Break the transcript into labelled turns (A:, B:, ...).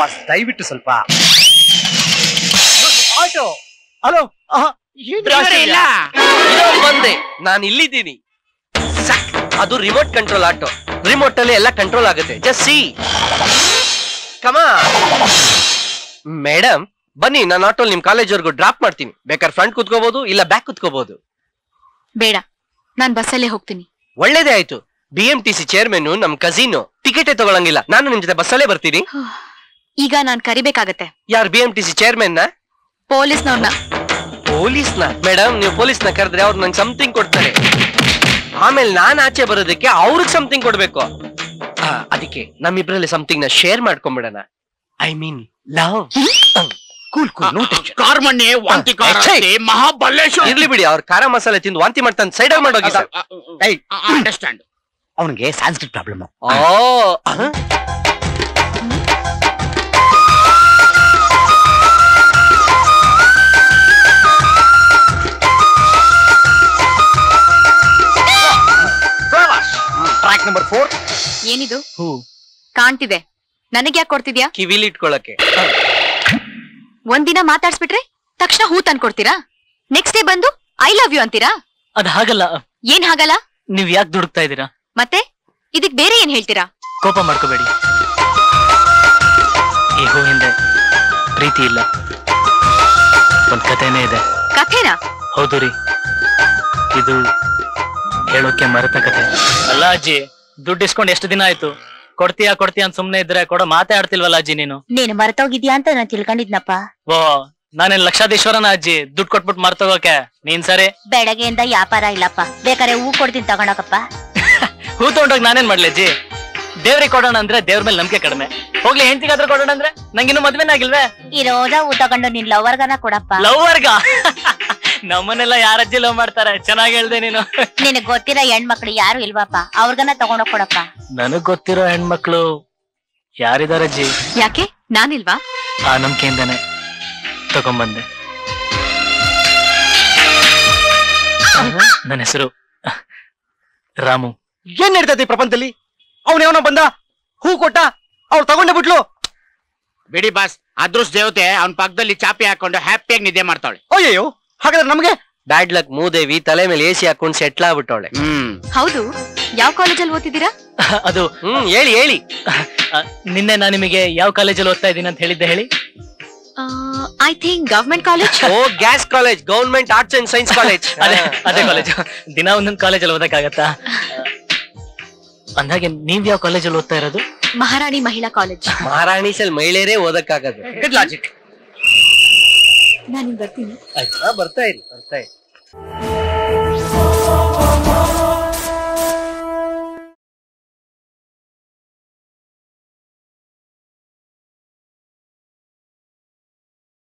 A: Boss ದಯವಿಟ್ಟು ಸ್ವಲ್ಪ auto hello
B: ಇಲ್ಲ
C: ಇದೋ ಬಂದೆ ನಾನು ಇಲ್ಲಿದ್ದೀನಿ ಸಕ್. ಅದು ರಿಮೋಟ್ ಕಂಟ್ರೋಲ್ ಆಟೋ ರಿಮೋಟ್ ಅಲ್ಲಿ ಎಲ್ಲ ಕಂಟ್ರೋಲ್ ಆಗುತ್ತೆ ಜಸ್ಟ್ ಸಿ ಕಮ ಮೇಡಮ್ ಬನ್ನಿ ನಾನು ಆಟೋ ನಿಮ್ ಕಾಲೇಜ್ವರೆಗೂ ಡ್ರಾಪ್ ಮಾಡ್ತೀನಿ ಬೇಕಾದ್ರೆ ಫ್ರಂಟ್ ಕುತ್ಕೋಬಹುದು ಇಲ್ಲ ಬ್ಯಾಕ್ ಕುತ್ಕೋಬಹುದು
D: ಬೇಡ ನಾನ್ ಬಸ್ಸಲ್ಲೇ ಹೋಗ್ತೀನಿ
C: ಒಳ್ಳೇದೇ ಆಯ್ತು B M T C chairman ನಮ್ ಕಸಿನ್ ಟಿಕೆಟೇ ತಗೊಳಂಗಿಲ್ಲ ನಾನು ನಿಮ್ ಜೊತೆ ಬಸ್ಸಲ್ಲೇ ಬರ್ತೀನಿ
D: ಈಗ ನಾನ್ ಕರಿಬೇಕಾಗತ್ತೆ
C: ಯಾರು B M T C chairman ನ
D: ಪೊಲೀಸ್ನವ್ರನ್ನ
C: ಪೊಲೀಸ್ನ ಮೇಡಮ್ ನೀವು ಪೊಲೀಸ್ನ ಕರೆದ್ರೆ ಅವ್ರು ನಂಗೆ ಸಮಥಿಂಗ್ ಕೊಡ್ತಾರೆ ಆಮೇಲೆ ನಾನ್ ಆಚೆ ಬರೋದಕ್ಕೆ ಅವ್ರಿಗೆ ಸಮಥಿಂಗ್ ಕೊಡ್ಬೇಕು ಆ, ಅದಕ್ಕೆ ನಮ್ಮಿಬ್ರಲ್ಲಿ ಸಮಥಿಂಗ್ ನ ಶೇರ್ ಮಾಡ್ಕೊಂಡ್ಬಿಡಣ I mean love
A: cool cool no tension
B: ಕಾರ್ಮಣ್ಣೆ ವಾಂತಿ ಕಾರ
C: ಛೇ.
B: ಮಹಾಬಲೇಶ್ವರ
C: ಇರ್ಲಿ ಬಿಡಿ ಅವ್ರ ಖಾರ ಮಸಾಲೆ ತಿಂದು ವಾಂತಿ ಮಾಡ್ತಾನೆ ಸೈಡ್ ಆಗಿ ಮಾಡೋಗಿ ಸರ್
A: ಏಯ್.
B: ಅಂಡರ್ಸ್ಟ್ಯಾಂಡ್
A: ಅವನಿಗೆ Sanskrit problem
C: oh ah.
A: Track number four
D: ಏನಿದು
A: ಹೂ
D: ಕಾಣ್ತಿದೆ ನನಗ್ ಯಾಕೆ ಕೊಡ್ತಿದ್ಯಾ
C: ಕಿವಿಲಿ ಇಟ್ಕೊಳಕ್ಕೆ
D: ಒಂದಿನ ಮಾತಾಡ್ಸ್ಬಿಟ್ರೆ ತಕ್ಷಣ ಹೂ ತಂದ್ಕೊಡ್ತೀರಾ ನೆಕ್ಸ್ಟ್ ಡೇ ಬಂದು ಐ ಲವ್ ಯು ಅಂತೀರಾ
E: ಅದ್ ಹಾಗಲ್ಲ
D: ಏನ್ ಹಾಗಲ್ಲ
E: ನೀವ್ ಯಾಕೆ ದುಡುಕ್ತಾ ಇದ್ದೀರಾ
D: ಮತ್ತೆ ಇದಕ್ ಬೇರೆ ಏನ್ ಹೇಳ್ತೀರಾ
E: ಕೋಪ ಮಾಡ್ಕೋಬೇಡಿ ಈ ಹೂ ಹಿಂದೆ ಪ್ರೀತಿ ಇಲ್ಲ ಒಂದ್ ಕಥೆನೇ ಇದೆ
D: ಕಥೆನಾ
E: ಹೌದು ರೀ ಇದು ಹೇಳೋಕೆ ಮರೆತ ಕಥೆ ಅಲ್ಲ ಅಜ್ಜಿ ದುಡ್ಡು ಇಸ್ಕೊಂಡ್ ಎಷ್ಟು ದಿನ ಆಯ್ತು ಕೊಡ್ತೀಯಾ ಕೊಡ್ತೀಯಾ ಅಂತ ಸುಮ್ನೆ ಇದ್ರೆ ಕೊಡೋ ಮಾತೇ ಆಡ್ತಿಲ್ವಲ್ಲ ಅಜ್ಜಿ ನೀನು
F: ನೀನು ಮರ್ತೋಗಿದ್ಯಾ ಅಂತ ನಾನು ತಿಳ್ಕೊಂಡಿದ್ನಪ್ಪ
E: ಓ ನಾನೇನ್ ಲಕ್ಷಾಧೀಶ್ವರನ ಅಜ್ಜಿ ದುಡ್ಡು ಕೊಟ್ಬಿಟ್ಟು ಮರ್ತೋಗೋಕೆ ನೀನ್ ಸರಿ
F: ಬೆಳಗ್ಗೆಯಿಂದ ವ್ಯಾಪಾರ ಇಲ್ಲಪ್ಪ ಬೇಕಾರೆ ಹೂ ಕೊಡ್ತೀನಿ ತಗೊಂಡೋಗಪ್ಪ
E: ಹೂ ತಗೊಂಡೋಗಿ ನಾನೇನ್ ಮಾಡ್ಲಿ ಅಜ್ಜಿ ದೇವ್ರಿಗೆ ಕೊಡೋಣ ಅಂದ್ರೆ ದೇವ್ರ ಮೇಲೆ ನಂಬಿಕೆ ಕಡಿಮೆ ಹೋಗ್ಲಿ ಹೆಂಡತಿಗಾದ್ರೂ ಕೊಡೋಣ ಅಂದ್ರೆ ನಂಗಿನ್ನು ಮದ್ವೆನೇ ಆಗಿಲ್ವೇ
F: ಇರೋದ ಹೂ ತಗೊಂಡು ನಿನ್ ಲವರ್ಗನ ಕೊಡಪ್ಪ
E: ಲವ್ ವರ್ಗ ನಮ್ಮನ್ನೆಲ್ಲ ಯಾರ ಅಜ್ಜಿ ಲವ್ ಮಾಡ್ತಾರೆ ಚೆನ್ನಾಗಿ ಹೇಳ್ದೆ ನೀನು
F: ನಿನಗ್ ಗೊತ್ತಿರೋ ಹೆಣ್ಮಕ್ಳು ಯಾರು ಇಲ್ವಪ್ಪ ಅವ್ರಿಗನ ತಗೊಂಡೋಗ್ ಕೊಡಪ್ಪ
E: ನನಗ್ ಗೊತ್ತಿರೋ ಹೆಣ್ಮಕ್ಳು ಯಾರಿದಾರ ಅಜ್ಜಿ
D: ಯಾಕೆ ನಾನಿಲ್ವಾ
E: ಆ ನಂಬಿಕೆಯಿಂದಾನೆ ತಗೊಂಬಂದೆ ನನ್ನ ಹೆಸರು ರಾಮು
A: ಏನ್ ನಡೀತೈತಿ ಪ್ರಪಂಚದಲ್ಲಿ ಅವನೇವನ ಬಂದ ಹೂ ಕೊಟ್ಟ ಅವ್ರು ತಗೊಂಡೇ ಬಿಟ್ಲು
B: ಬಿಡಿ ಬಾಸ್ ಅದೃಷ್ಟ ದೇವತೆ ಅವನ ಪಕ್ಕದಲ್ಲಿ ಚಾಪಿ ಹಾಕೊಂಡು ಹ್ಯಾಪಿಯಾಗಿ ನಿದ್ದೆ ಮಾಡ್ತಾಳೆ
A: ಅಯ್ಯಯ್ಯೋ ಹಾಗಾದ್ರೆ ನಮ್ಗೆ
C: ಬ್ಯಾಡ್ ಲಕ್ ಮೂದೇವಿ ತಲೆ ಮೇಲೆ ಎಸಿ ಹಾಕೊಂಡು ಸೆಟ್ಲ್ ಆಗ್ಬಿಟ್ಟವಳೆ
B: ಹ್ಮ್
D: ಹೌದು ಯಾವ ಕಾಲೇಜಲ್ಲಿ ಓದ್ತಿದ್ದೀರಾ
E: ಅದು
C: ಹ್ಮ್ ಹೇಳಿ ಹೇಳಿ
E: ಆ, ನಿನ್ನೆ ನಾನು ನಿಮಗೆ ಯಾವ ಕಾಲೇಜಲ್ಲಿ ಓದ್ತಾ ಇದ್ದೀನಿ ಅಂತ ಹೇಳಿದ್ದೆ ಹೇಳಿ
D: I think government college
C: oh ಗ್ಯಾಸ್ college government arts and science college
E: ಅದೇ ಅದೇ ಕಾಲೇಜ್ ದಿನ ಒಂದೊಂದು ಕಾಲೇಜಲ್ಲಿ ಓದಕ್ಕಾಗತ್ತಾ ಅಂದಾಗೆ ನೀವ್ ಯಾವ ಕಾಲೇಜಲ್ಲಿ ಓದ್ತಾ ಇರೋದು
D: ಮಹಾರಾಣಿ ಮಹಿಳಾ ಕಾಲೇಜ್
C: ಮಹಾರಾಣಿ ಸಲ್ ಮಹಿಳೆಯರೇ ಓದಕ್ಕಾಗದು
A: ಲಾಜಿಕ್
D: ನಾನು ಬರ್ತೀನಿ
C: ಹಾ, ಬರ್ತಾ ಇರಿ ಬರ್ತಾ ಇರಿ